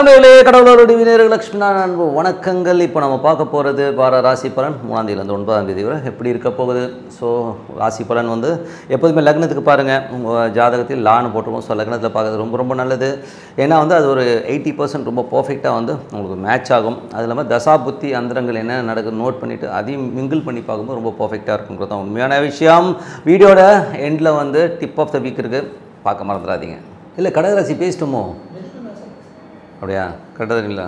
வணக்கம் நேர்களே கடவுளோட வீரர்கள் லக்ஷ்மி நாராயண அன்பு வணக்கங்கள் இப்போ நம்ம பார்க்க போகிறது வார ராசி பலன் மூணாம் தேதியிலேருந்து ஒன்பதாம் தேதி வரை எப்படி இருக்க போகுது ஸோ ராசி பலன் வந்து எப்போதுமே லக்னத்துக்கு பாருங்கள் உங்கள் ஜாதகத்தில் லான்னு போட்டுருவோம் ஸோ லக்னத்தில் பார்க்கறது ரொம்ப ரொம்ப நல்லது ஏன்னா வந்து அது ஒரு எயிட்டி பர்சன்ட் ரொம்ப பர்ஃபெக்டாக வந்து உங்களுக்கு மேட்ச் ஆகும் அது இல்லாமல் தசா புத்தி அந்தரங்கள் என்ன நடக்குது நோட் பண்ணிவிட்டு அதையும் மிங்கிள் பண்ணி பார்க்கும்போது ரொம்ப பர்ஃபெக்டாக இருக்குங்கிறது தான் உண்மையான விஷயம் வீடியோட எண்டில் வந்து டிப் ஆஃப் த வீக் இருக்குது பார்க்க மறந்துடாதீங்க இல்லை கடகராசி பேசிட்டோமோ அப்படியா கரெக்டாக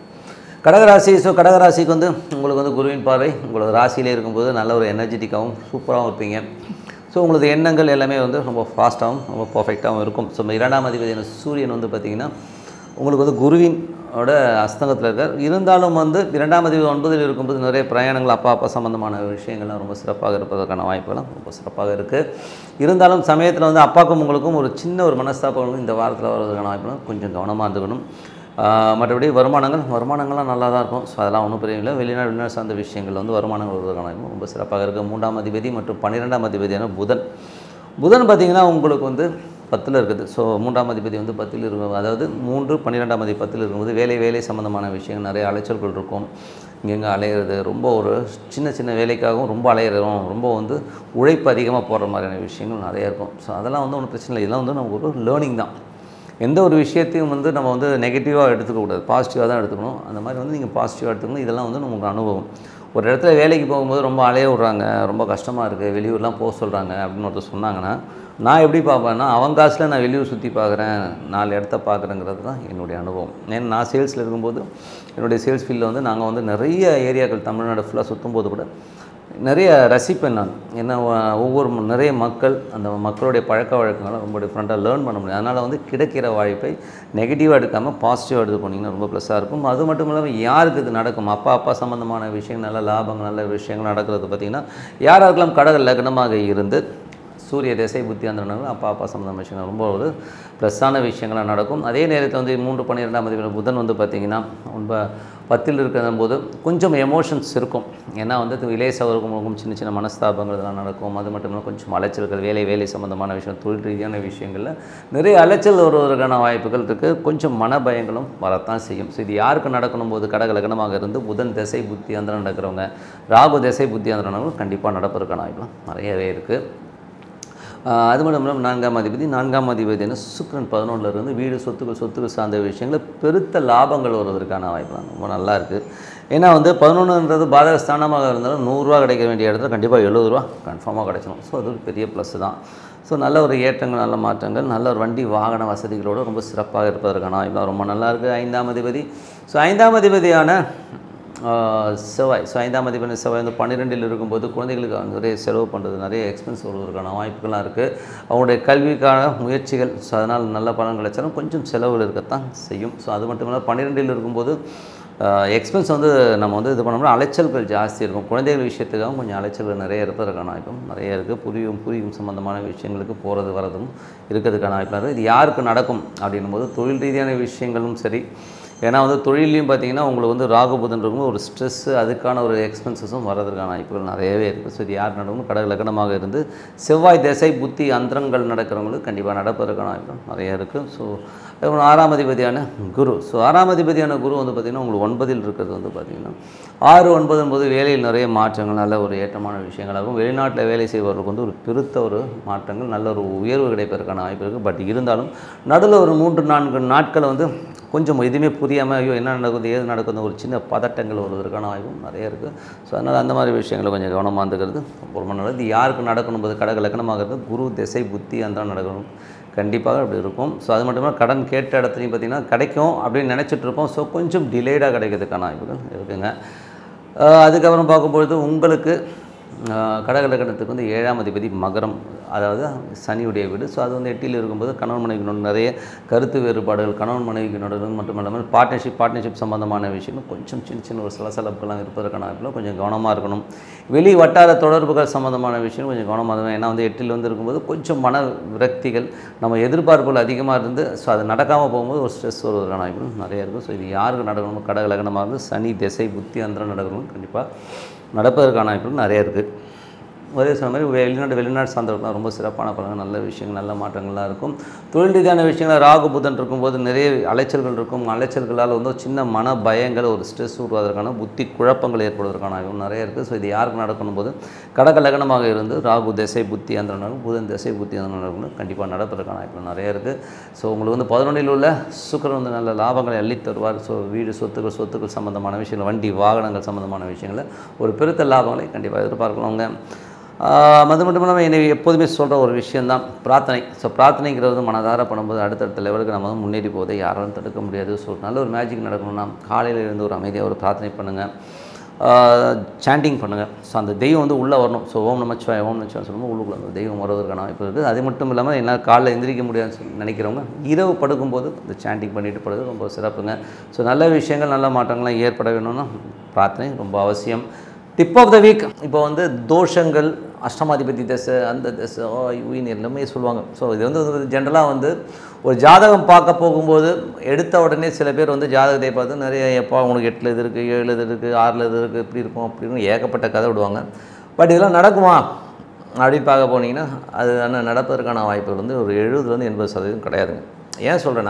கடகராசி ஸோ கடகராசிக்கு வந்து உங்களுக்கு வந்து குருவின் பார்வை உங்களோட ராசியிலே இருக்கும்போது நல்ல ஒரு எனர்ஜெட்டிக்காகவும் சூப்பராகவும் இருப்பீங்க ஸோ உங்களது எண்ணங்கள் எல்லாமே வந்து ரொம்ப ஃபாஸ்ட்டாகவும் ரொம்ப பர்ஃபெக்டாகவும் இருக்கும் ஸோ இரண்டாம் அதிபதியான சூரியன் வந்து பார்த்திங்கன்னா உங்களுக்கு வந்து குருவின் ஓட அஸ்தங்கத்தில் இருக்கார் இருந்தாலும் வந்து இரண்டாம் அதிபதி ஒன்பதில் இருக்கும்போது நிறைய பிரயாணங்கள் அப்பா அப்பா சம்மந்தமான விஷயங்கள்லாம் ரொம்ப சிறப்பாக இருப்பதற்கான வாய்ப்புகளும் ரொம்ப சிறப்பாக இருக்குது இருந்தாலும் சமயத்தில் வந்து அப்பாவுக்கும் உங்களுக்கும் ஒரு சின்ன ஒரு மனஸ்தாபங்களும் இந்த வாரத்தில் வருவதற்கான வாய்ப்புகளும் கொஞ்சம் கவனமாக இருந்துக்கணும் ஆஹ் மற்றபடி வருமானங்கள் வருமானங்கள்லாம் நல்லா தான் இருக்கும் ஸோ அதெல்லாம் ஒன்றும் பெரிய இல்லை வெளிநாடு வெளிநாடு சார்ந்த விஷயங்கள் வந்து வருமானங்கள் வருவதற்கான வாய்ப்பு ரொம்ப சிறப்பாக இருக்குது மூன்றாம் அதிபதி மற்றும் பன்னிரெண்டாம் அதிபதியான புதன் புதன் பார்த்திங்கன்னா உங்களுக்கு வந்து பத்தில் இருக்குது ஸோ மூன்றாம் அதிபதி வந்து பத்தில் இருக்கும் அதாவது மூன்று பன்னிரெண்டாம் அதிபதி பத்தில் இருக்கும்போது வேலை வேலை சம்மந்தமான விஷயங்கள் நிறைய அலைச்சல்கள் இருக்கும் இங்கெங்கே அலையிறது ரொம்ப ஒரு சின்ன சின்ன வேலைக்காகவும் ரொம்ப அலையிறோம் ரொம்ப வந்து உழைப்பு அதிகமாக போடுற மாதிரியான விஷயங்கள் நிறைய இருக்கும் ஸோ அதெல்லாம் வந்து ஒன்றும் பிரச்சனை இல்லை இதெல்லாம் வந்து நமக்கு ஒரு லேர்னிங் தான் எந்த ஒரு விஷயத்தையும் வந்து நம்ம வந்து நெகட்டிவாக எடுத்துக்கக்கூடாது பாசிட்டிவாக தான் எடுத்துக்கணும் அந்த மாதிரி வந்து நீங்கள் பாசிட்டிவாக எடுத்துக்கணும் இதெல்லாம் வந்து நமக்கு அனுபவம் ஒரு இடத்துல வேலைக்கு போகும்போது ரொம்ப அலைய விட்றாங்க ரொம்ப கஷ்டமாக இருக்குது வெளியூர்லாம் போக சொல்கிறாங்க அப்படின்னு ஒருத்தர் சொன்னாங்கன்னா நான் எப்படி பார்ப்பேன்னா அவங்க காசில் நான் வெளியூர் சுற்றி பார்க்குறேன் நாலு இடத்த பார்க்குறேங்கிறது தான் என்னுடைய அனுபவம் ஏன்னா நான் சேல்ஸில் இருக்கும்போது என்னுடைய சேல்ஸ் ஃபீல்டில் வந்து நாங்கள் வந்து நிறைய ஏரியாக்கள் தமிழ்நாடு ஃபுல்லாக சுற்றும் போது கூட நிறைய ரசிப்பேன் நான் ஏன்னா ஒ- ஒவ்வொரு ம- நிறைய மக்கள் அந்த மக்களுடைய பழக்க வழக்கங்களை ரொம்ப டிஃப்ரெண்ட்டாக லேர்ன் பண்ண முடியும் அதனால் வந்து கிடைக்கிற வாய்ப்பை நெகட்டிவாக எடுக்காமல் பாசிட்டிவாக எடுத்து போனீங்கன்னா ரொம்ப ப்ளஸ்ஸாக இருக்கும் அது மட்டும் இல்லாமல் யாருக்கு இது நடக்கும் அப்பா அப்பா சம்மந்தமான விஷயங்கள் நல்ல லாபங்கள் நல்ல விஷயங்கள் நடக்கிறது பார்த்திங்கன்னா யாராருக்கெல்லாம் கடக லக்னமாக இருந்து சூரிய திசை புத்தி அந்த நடக்கும் அப்பா அப்பா சம்மந்தமான விஷயங்கள் ரொம்ப ஒரு ப்ளஸ்ஸான விஷயங்களாக நடக்கும் அதே நேரத்தில் வந்து மூன்று பன்னிரெண்டாம் தேதி புதன் வந்து பார்த்திங்கன்னா ரொம்ப பத்தில் இருக்கிற போது கொஞ்சம் எமோஷன்ஸ் இருக்கும் ஏன்னா வந்து இளைய சவருக்கும் சின்ன சின்ன மனஸ்தாபங்கள் இதெல்லாம் நடக்கும் அது மட்டும் இல்லாமல் கொஞ்சம் அலைச்சல்கள் வேலை வேலை சம்மந்தமான விஷயம் தொழில் ரீதியான விஷயங்களில் நிறைய அலைச்சல் வருவதற்கான வாய்ப்புகள் இருக்குது கொஞ்சம் மன பயங்களும் வரத்தான் செய்யும் ஸோ இது யாருக்கு நடக்கணும் போது கடக லக்னமாக இருந்து புதன் திசை புத்தி அந்த நடக்கிறவங்க ராகு திசை புத்தி அந்த நடக்கிறவங்க கண்டிப்பாக நடப்பதற்கான வாய்ப்புலாம் நிறையவே இருக்குது ஆஹ் அது மட்டும் இல்லாமல் நான்காம் அதிபதி நான்காம் அதிபதி என்ன சுக்கிரன் பதினொன்றில் இருந்து வீடு சொத்துக்கள் சொத்துக்கள் சார்ந்த விஷயங்களில் பெருத்த லாபங்கள் வருவதற்கான வாய்ப்புலாம் ரொம்ப நல்லா இருக்குது ஏன்னா வந்து பதினொன்றுன்றது பாதக ஸ்தானமாக இருந்தாலும் நூறுரூவா கிடைக்க வேண்டிய இடத்துல கண்டிப்பாக எழுபது ரூபா கன்ஃபார்மாக கிடைச்சிடும் ஸோ அது ஒரு பெரிய ப்ளஸ் தான் ஸோ நல்ல ஒரு ஏற்றங்கள் நல்ல மாற்றங்கள் நல்ல ஒரு வண்டி வாகன வசதிகளோடு ரொம்ப சிறப்பாக இருப்பதற்கான வாய்ப்புலாம் ரொம்ப நல்லா இருக்குது ஐந்தாம் அதிபதி ஸோ ஐந்தாம் அதிபதியான ஆஹ் செவ்வாய் ஸோ ஐந்தாம் அதிபதி செவ்வாய் வந்து பன்னிரெண்டில் இருக்கும்போது குழந்தைகளுக்கு நிறைய செலவு பண்ணுறது நிறைய எக்ஸ்பென்ஸ் வருவதற்கான வாய்ப்புகள்லாம் இருக்குது அவங்களுடைய கல்விக்கான முயற்சிகள் ஸோ அதனால் நல்ல பலன் கிடைச்சாலும் கொஞ்சம் செலவுகள் இருக்கத்தான் செய்யும் ஸோ அது மட்டும் இல்லாமல் பன்னிரெண்டில் இருக்கும்போது எக்ஸ்பென்ஸ் வந்து நம்ம வந்து இது பண்ணோம்னா அலைச்சல்கள் ஜாஸ்தி இருக்கும் குழந்தைகள் விஷயத்துக்காகவும் கொஞ்சம் அலைச்சல்கள் நிறைய இருப்பதற்கான வாய்ப்பும் நிறைய இருக்குது புரியும் புரியும் சம்மந்தமான விஷயங்களுக்கு போகிறது வரதும் இருக்கிறதுக்கான வாய்ப்புலாம் இருக்குது இது யாருக்கு நடக்கும் அப்படின்னும் போது தொழில் ரீதியான விஷயங்களும் சரி ஏன்னா வந்து தொழிலையும் பார்த்தீங்கன்னா உங்களுக்கு வந்து ராகுபுதன் இருக்கும் ஒரு ஸ்ட்ரெஸ்ஸு அதுக்கான ஒரு எக்ஸ்பென்சஸும் வர்றதுக்கான வாய்ப்புகள் நிறையவே இருக்குது ஸோ இது யார் நடக்கும் கடக லக்னமாக இருந்து செவ்வாய் திசை புத்தி அந்தரங்கள் நடக்கிறவங்களுக்கு கண்டிப்பாக நடப்பதற்கான வாய்ப்புகள் நிறைய இருக்குது ஸோ அப்புறம் ஆறாம் அதிபதியான குரு ஸோ ஆறாம் அதிபதியான குரு வந்து பார்த்திங்கன்னா உங்களுக்கு ஒன்பதில் இருக்கிறது வந்து பார்த்திங்கன்னா ஆறு ஒன்பது என்பது வேலையில் நிறைய மாற்றங்கள் நல்ல ஒரு ஏற்றமான விஷயங்களாகும் வெளிநாட்டில் வேலை செய்பவர்களுக்கு வந்து ஒரு பெருத்த ஒரு மாற்றங்கள் நல்ல ஒரு உயர்வு கிடைப்பதற்கான வாய்ப்பு இருக்குது பட் இருந்தாலும் நடுவில் ஒரு மூன்று நான்கு நாட்கள் வந்து கொஞ்சம் எதுவுமே புரியாமல் ஐயோ என்ன நடக்குது ஏது நடக்குது ஒரு சின்ன பதட்டங்கள் வருவதற்கான வாய்ப்பும் நிறைய இருக்குது ஸோ அதனால் அந்த மாதிரி விஷயங்களை கொஞ்சம் கவனமாக இருந்துக்கிறது ரொம்ப நல்லது இது யாருக்கு நடக்கணும் போது கடக லக்கணமாக இருந்து குரு திசை புத்தி அந்த நடக்கணும் கண்டிப்பாக அப்படி இருக்கும் ஸோ அது மட்டும் இல்லாமல் கடன் கேட்ட இடத்துலையும் பார்த்திங்கன்னா கிடைக்கும் அப்படின்னு நினச்சிட்டு இருப்போம் ஸோ கொஞ்சம் டிலேடாக கிடைக்கிறதுக்கான வாய்ப்புகள் இருக்குங்க ஆஹ் அதுக்கப்புறம் பார்க்கும்பொழுது உங்களுக்கு ஆஹ் கடக லக்னத்துக்கு வந்து ஏழாம் அதிபதி மகரம் அதாவது சனியுடைய வீடு ஸோ அது வந்து எட்டில் இருக்கும்போது கணவன் மனைவிக்கு நடுவில் நிறைய கருத்து வேறுபாடுகள் கணவன் மனைவிக்கு நடுவில் மட்டும் இல்லாமல் பார்ட்னர்ஷிப் பார்ட்னர்ஷிப் சம்பந்தமான விஷயங்கள் கொஞ்சம் சின்ன சின்ன ஒரு சலசலப்புகள்லாம் இருப்பதற்கான வாய்ப்புல கொஞ்சம் கவனமாக இருக்கணும் வெளி வட்டார தொடர்புகள் சம்மந்தமான விஷயம் கொஞ்சம் கவனமாக இருக்கணும் ஏன்னா வந்து எட்டில் வந்து இருக்கும்போது கொஞ்சம் மன விரக்திகள் நம்ம எதிர்பார்ப்புகள் அதிகமாக இருந்து ஸோ அது நடக்காமல் போகும்போது ஒரு ஸ்ட்ரெஸ் வருவதற்கான வாய்ப்புகள் நிறைய இருக்கும் ஸோ இது யாருக்கு நடக்கணும் கடக லக்னமாக இருந்து சனி திசை புத்தி அந்தரம் நடக்கணும் கண்டிப்பாக நடப்பதற்கான வாய்ப்புகள் நிறைய இருக்குது ஒரே சொன்ன மாதிரி வெளிநாடு வெளிநாடு சார்ந்தவர்களாம் ரொம்ப சிறப்பான பலன்கள் நல்ல விஷயங்கள் நல்ல மாற்றங்கள்லாம் இருக்கும் தொழில் ரீதியான விஷயங்கள் ராகு புதன் இருக்கும்போது நிறைய அலைச்சல்கள் இருக்கும் அலைச்சல்களால் வந்து ஒரு சின்ன மன பயங்கள் ஒரு ஸ்ட்ரெஸ் உருவாவதற்கான புத்தி குழப்பங்கள் ஏற்படுவதற்கான வாய்ப்பு நிறைய இருக்குது ஸோ இது யாருக்கு நடக்கணும் போது கடக லக்னமாக இருந்து ராகு திசை புத்தி அந்த நடக்கும் புதன் திசை புத்தி அந்த நடக்கணும் கண்டிப்பாக நடப்பதற்கான வாய்ப்பு நிறைய இருக்குது ஸோ உங்களுக்கு வந்து பதினொன்றில் உள்ள சுக்கரன் வந்து நல்ல லாபங்களை அள்ளி தருவார் ஸோ வீடு சொத்துக்கள் சொத்துக்கள் சம்மந்தமான விஷயங்கள் வண்டி வாகனங்கள் சம்மந்தமான விஷயங்களில் ஒரு பெருத்த லாபங்களை கண்டிப்பாக எதிர்பார்க்கலாங்க ஆஹ் அது மட்டும் இல்லாமல் என்னை எப்போதுமே சொல்கிற ஒரு விஷயந்தான் பிரார்த்தனை ஸோ பிரார்த்தனைங்கிறது வந்து மனதார பண்ணும்போது அடுத்தடுத்த லெவலுக்கு நம்ம வந்து முன்னேறி போவதை யாராலும் தடுக்க முடியாது ஸோ நல்ல ஒரு மேஜிக் நடக்கணும்னா காலையில் இருந்து ஒரு அமைதியாக ஒரு பிரார்த்தனை பண்ணுங்கள் சாண்டிங் பண்ணுங்கள் ஸோ அந்த தெய்வம் வந்து உள்ளே வரணும் ஸோ ஓம் நமச்சிவாய் ஓம் நமச்சிவாய் சொல்லும்போது உள்ளுக்குள்ள அந்த தெய்வம் வருவதற்கான வாய்ப்பு இருக்குது அது மட்டும் இல்லாமல் என்ன காலைல எந்திரிக்க முடியாதுன்னு சொல்லி நினைக்கிறவங்க இரவு படுக்கும்போது இந்த சாண்டிங் பண்ணிட்டு படுறது ரொம்ப சிறப்புங்க ஸோ நல்ல விஷயங்கள் நல்ல மாற்றங்கள்லாம் ஏற்பட வேணும்னா பிரார்த்தனை ரொம்ப அவசியம் டிப் ஆஃப் த வீக் இப்போ வந்து தோஷங்கள் அஷ்டமாதிபதி தசை அந்த தசை ஓ யூயின் எல்லாமே சொல்லுவாங்க ஸோ இது வந்து ஜென்ரலாக வந்து ஒரு ஜாதகம் பார்க்க போகும்போது எடுத்த உடனே சில பேர் வந்து ஜாதகத்தை பார்த்து நிறைய எப்பா உனக்கு எட்டில் இது இருக்குது ஏழு இது இருக்குது ஆறில் இது இருக்குது இப்படி இருக்கும் அப்படின்னு ஏகப்பட்ட கதை விடுவாங்க பட் இதெல்லாம் நடக்குமா அப்படின்னு பார்க்க போனீங்கன்னா அது என்ன நடப்பதற்கான வாய்ப்புகள் வந்து ஒரு எழுபதுலேருந்து எண்பது சதவீதம் கிடையாதுங்க ஏன் சொல்கிறேன்னா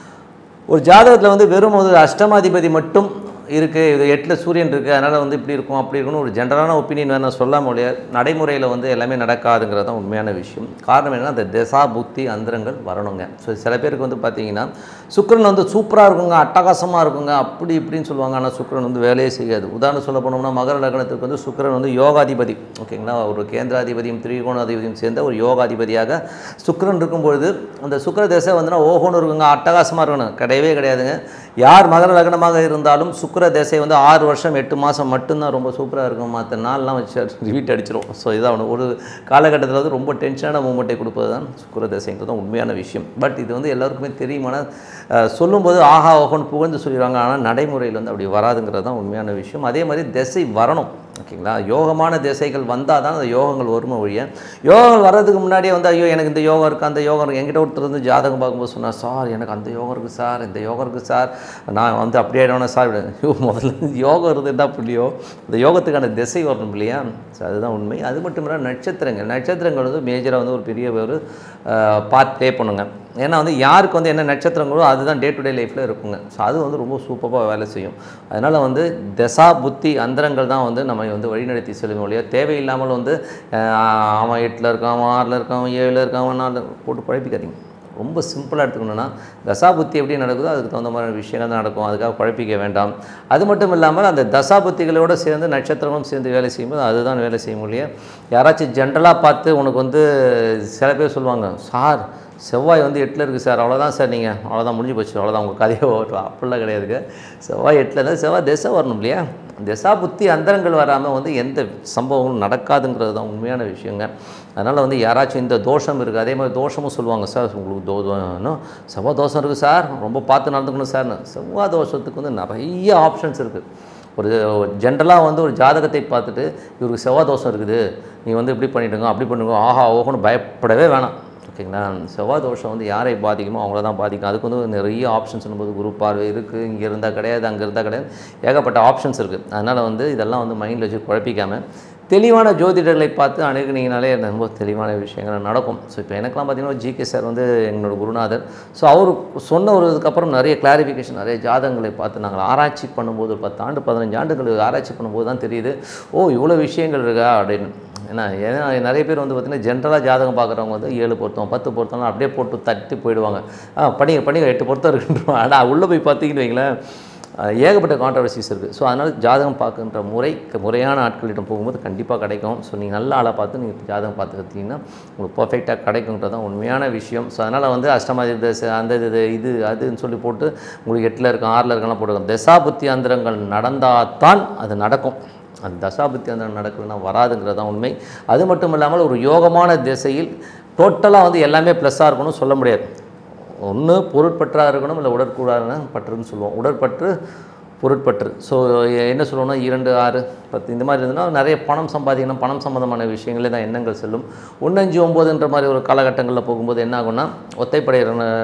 ஒரு ஜாதகத்தில் வந்து வெறும் ஒரு அஷ்டமாதிபதி மட்டும் இருக்குது இது எட்டில் சூரியன் இருக்குது அதனால் வந்து இப்படி இருக்கும் அப்படி இருக்கும்னு ஒரு ஜென்ரலான ஒப்பீனியன் வேணும் சொல்லாம ஒழிய நடைமுறையில் வந்து எல்லாமே நடக்காதுங்கிறது தான் உண்மையான விஷயம் காரணம் என்னன்னா அந்த திசா புத்தி அந்தரங்கள் வரணுங்க ஸோ சில பேருக்கு வந்து பார்த்தீங்கன்னா சுக்கிரன் வந்து சூப்பராக இருக்குங்க அட்டகாசமாக இருக்குங்க அப்படி இப்படின்னு சொல்லுவாங்க ஆனால் சுக்கிரன் வந்து வேலையே செய்யாது உதாரணம் சொல்ல போனோம்னா மகர லக்னத்துக்கு வந்து சுக்கிரன் வந்து யோகாதிபதி ஓகேங்களா ஒரு கேந்திராதிபதியும் திரிகோணாதிபதியும் சேர்ந்த ஒரு யோகாதிபதியாக சுக்கிரன் இருக்கும்பொழுது அந்த சுக்கிர திசை வந்துன்னா ஓஹோன்னு இருக்குங்க அட்டகாசமாக இருக்கணும் கிடையவே கிடையாதுங்க யார் மகர லக்னமாக இருந்தாலும் சுக்கிர திசை வந்து ஆறு வருஷம் எட்டு மாதம் மட்டும்தான் ரொம்ப சூப்பராக இருக்கும் மற்ற நாள்லாம் வச்சு ரிவீட் அடிச்சிடும் ஸோ இதான் ஒன்று ஒரு காலகட்டத்தில் வந்து ரொம்ப டென்ஷனான மூமெண்ட்டை கொடுப்பது தான் சுக்கிர திசைங்கிறது தான் உண்மையான விஷயம் பட் இது வந்து எல்லாருக்குமே தெரியுமான அஹ், சொல்லும்போது ஆஹா ஓஹோன்னு புகழ்ந்து சொல்லிடுவாங்க ஆனால் நடைமுறையில் வந்து அப்படி வராதுங்கிறது தான் உண்மையான விஷயம் அதே மாதிரி திசை வரணும் ஓகேங்களா யோகமான திசைகள் வந்தால் தான் அந்த யோகங்கள் வருமா ஒழிய யோகங்கள் வர்றதுக்கு முன்னாடியே வந்து ஐயோ எனக்கு இந்த யோகம் இருக்குது அந்த யோகம் இருக்குது என்கிட்ட ஒருத்தர் வந்து ஜாதகம் பார்க்கும்போது சொன்னார் சார் எனக்கு அந்த யோகம் இருக்குது சார் இந்த யோகம் இருக்குது சார் நான் வந்து அப்படியே ஆயிடுவேனா சார் ஐயோ முதல்ல யோகம் இருந்துட்டா புள்ளியோ இந்த யோகத்துக்கான திசை வரணும் இல்லையா ஸோ அதுதான் உண்மை அது மட்டும் இல்லாமல் நட்சத்திரங்கள் நட்சத்திரங்கள் வந்து மேஜராக வந்து ஒரு பெரிய ஒரு பார்ட் ப்ளே பண்ணுங்க ஏன்னா வந்து யாருக்கு வந்து என்ன நட்சத்திரங்களோ அதுதான் டே டு டே லைஃப்பில் இருக்குங்க ஸோ அது வந்து ரொம்ப சூப்பராக வேலை செய்யும் அதனால் வந்து தசா புத்தி அந்தரங்கள் தான் வந்து நம்ம வந்து வழிநடத்தி செல்லும் ஒழிய தேவையில்லாமல் வந்து அஹ், அவன் எட்டில் இருக்கான் அவன் ஆறில் இருக்கான் அவன் ஏழில் இருக்கான் அவன் நாலில் போட்டு குழப்பிக்காதீங்க ரொம்ப சிம்பிளாக எடுத்துக்கணும்னா தசாபுத்தி எப்படி நடக்குதோ அதுக்கு தகுந்த மாதிரி விஷயங்கள் தான் நடக்கும் அதுக்காக குழப்பிக்க வேண்டாம் அது மட்டும் இல்லாமல் அந்த தசாபுத்திகளோடு சேர்ந்து நட்சத்திரமும் சேர்ந்து வேலை செய்யும்போது அதுதான் வேலை செய்ய முடியும் யாராச்சும் ஜென்ரலாக பார்த்து உனக்கு வந்து சில பேர் சொல்லுவாங்க சார் செவ்வாய் வந்து எட்டில் இருக்குது சார் அவ்வளோதான் சார் நீங்கள் அவ்வளோதான் முடிஞ்சு போச்சு அவ்வளோதான் உங்கள் கதையை ஓட்டுவோம் அப்படிலாம் கிடையாதுங்க செவ்வாய் எட்டில் இருந்தால் செவ்வாய் திசை வரணும் இல்லையா திசா புத்தி அந்தரங்கள் வராமல் வந்து எந்த சம்பவங்களும் நடக்காதுங்கிறது தான் உண்மையான விஷயங்க அதனால் வந்து யாராச்சும் இந்த தோஷம் இருக்குது அதே மாதிரி தோஷமும் சொல்லுவாங்க சார் உங்களுக்கு தோ தோ- இன்னும் செவ்வாய் தோஷம் இருக்குது சார் ரொம்ப பார்த்து நடந்துக்கணும் சார்னு செவ்வாய் தோஷத்துக்கு வந்து நிறைய ஆப்ஷன்ஸ் இருக்குது ஒரு ஜென்ரலாக வந்து ஒரு ஜாதகத்தை பார்த்துட்டு இவருக்கு செவ்வாய் தோஷம் இருக்குது நீ வந்து இப்படி பண்ணிட்டுங்க அப்படி பண்ணுங்க ஆஹா ஓஹோன்னு பயப்படவே வேணாம் ஓகேங்களா செவ்வாய் தோஷம் வந்து யாரை பாதிக்குமோ அவங்கள தான் பாதிக்கும் அதுக்கு வந்து நிறைய ஆப்ஷன்ஸ் போது குரு பார்வை இருக்குது இங்கே இருந்தால் கிடையாது அங்கே இருந்தால் கிடையாது ஏகப்பட்ட ஆப்ஷன்ஸ் இருக்குது அதனால் வந்து இதெல்லாம் வந்து மைண்டில் வச்சு குழப்பிக்காமல் தெளிவான ஜோதிடர்களை பார்த்து அணுகுனீங்கனாலே ரொம்ப தெளிவான விஷயங்கள் நடக்கும் ஸோ இப்போ எனக்கெல்லாம் பார்த்தீங்கன்னா ஜிகே சார் வந்து எங்களோட குருநாதர் ஸோ அவர் சொன்ன ஒரு இதுக்கப்புறம் நிறைய கிளாரிஃபிகேஷன் நிறைய ஜாதகங்களை பார்த்து நாங்கள் ஆராய்ச்சி பண்ணும்போது ஒரு பத்து ஆண்டு பதினஞ்சு ஆண்டுகள் ஆராய்ச்சி பண்ணும்போது தான் தெரியுது ஓ இவ்வளோ விஷயங்கள் இருக்கா அப்படின்னு ஏன்னா ஏன்னா நிறைய பேர் வந்து பார்த்திங்கன்னா ஜென்ரலாக ஜாதகம் பார்க்குறவங்க வந்து ஏழு பொருத்தம் பத்து பொருத்தம்லாம் அப்படியே போட்டு தட்டி போயிடுவாங்க ஆ படிங்க படிங்க எட்டு பொருத்தம் இருக்குன்றோம் ஆனால் உள்ளே போய் பார்த்தீங்கன்னு வைங்களேன் அஹ் ஏகப்பட்ட கான்ட்ரவர்சிஸ் இருக்குது ஸோ அதனால் ஜாதகம் பார்க்குன்ற முறை க- முறையான ஆட்களிடம் போகும்போது கண்டிப்பாக கிடைக்கும் ஸோ நீங்கள் நல்ல ஆளாக பார்த்து நீங்கள் ஜாதகம் பார்த்து கற்றுக்கிங்கன்னா உங்களுக்கு பர்ஃபெக்டாக கிடைக்குன்றது தான் உண்மையான விஷயம் ஸோ அதனால் வந்து அஷ்டமாதி தசை அந்த இது இது அதுன்னு சொல்லி போட்டு உங்களுக்கு எட்டில் இருக்கும் ஆறில் இருக்கலாம் போட்டுருக்கோம் தசாபுத்தி அந்தரங்கள் நடந்தால் தான் அது நடக்கும் அந்த தசாபுத்தி அந்தரம் நடக்கணும்னா வராதுங்கிறது தான் உண்மை அது மட்டும் இல்லாமல் ஒரு யோகமான திசையில் டோட்டலாக வந்து எல்லாமே ப்ளஸ்ஸாக இருக்கணும்னு சொல்ல முடியாது ஒன்று பொருட்பற்றாக இருக்கணும் இல்லை உடற்கூடான பற்றுன்னு சொல்லுவோம் உடற்பற்று பொருட்பற்று ஸோ என்ன சொல்லுவோம்னா இரண்டு ஆறு பத்து இந்த மாதிரி இருந்ததுன்னா நிறைய பணம் சம்பாதிக்கணும் பணம் சம்மந்தமான விஷயங்களே தான் எண்ணங்கள் செல்லும் ஒன்று அஞ்சு ஒம்போதுன்ற மாதிரி ஒரு காலகட்டங்களில் போகும்போது என்ன ஆகும்னா ஒத்தைப்படை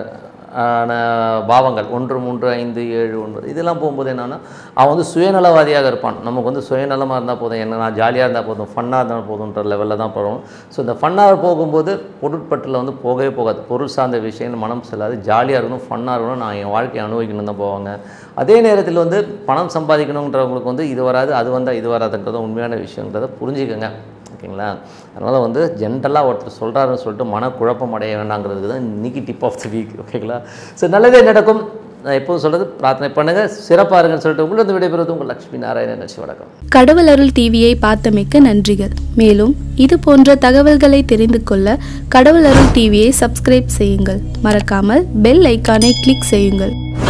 ஆன பாவங்கள் ஒன்று மூன்று ஐந்து ஏழு ஒன்பது இதெல்லாம் போகும்போது என்னன்னா அவன் வந்து சுயநலவாதியாக இருப்பான் நமக்கு வந்து சுயநலமாக இருந்தால் போதும் என்ன நான் ஜாலியாக இருந்தால் போதும் ஃபன்னாக இருந்தால் போதுன்ற லெவலில் தான் போகிறோம் ஸோ இந்த ஃபன்னாக போகும்போது பொருட்பட்டில் வந்து போகவே போகாது பொருள் சார்ந்த விஷயம் மனம் செல்லாது ஜாலியாக இருக்கணும் ஃபன்னாக இருக்கணும் நான் என் வாழ்க்கையை அனுபவிக்கணும் தான் போவாங்க அதே நேரத்தில் வந்து பணம் சம்பாதிக்கணுன்றவங்களுக்கு வந்து இது வராது அது வந்தால் இது வராதுன்றது உண்மையான விஷயன்றதை புரிஞ்சுக்கங்க ஓகேங்களா அதனால் வந்து ஜென்ரலாக ஒருத்தர் சொல்கிறாருன்னு சொல்லிட்டு மனக்குழப்பம் அடைய வேண்டாங்கிறதுக்கு தான் இன்னைக்கு டிப் ஆஃப் தி வீக் ஓகேங்களா சரி நல்லதே நடக்கும் நான் எப்போதும் சொல்கிறது பிரார்த்தனை பண்ணுங்கள் சிறப்பாக இருங்கன்னு சொல்லிட்டு உங்களுக்கு விடைபெறுவது உங்கள் லக்ஷ்மி நாராயணன் நட்சி வணக்கம் கடவுள் அருள் டிவியை பார்த்தமைக்கு நன்றிகள் மேலும் இது போன்ற தகவல்களை தெரிந்து கொள்ள கடவுள் அருள் டிவியை சப்ஸ்கிரைப் செய்யுங்கள் மறக்காமல் பெல் ஐக்கானை கிளிக் செய்யுங்கள்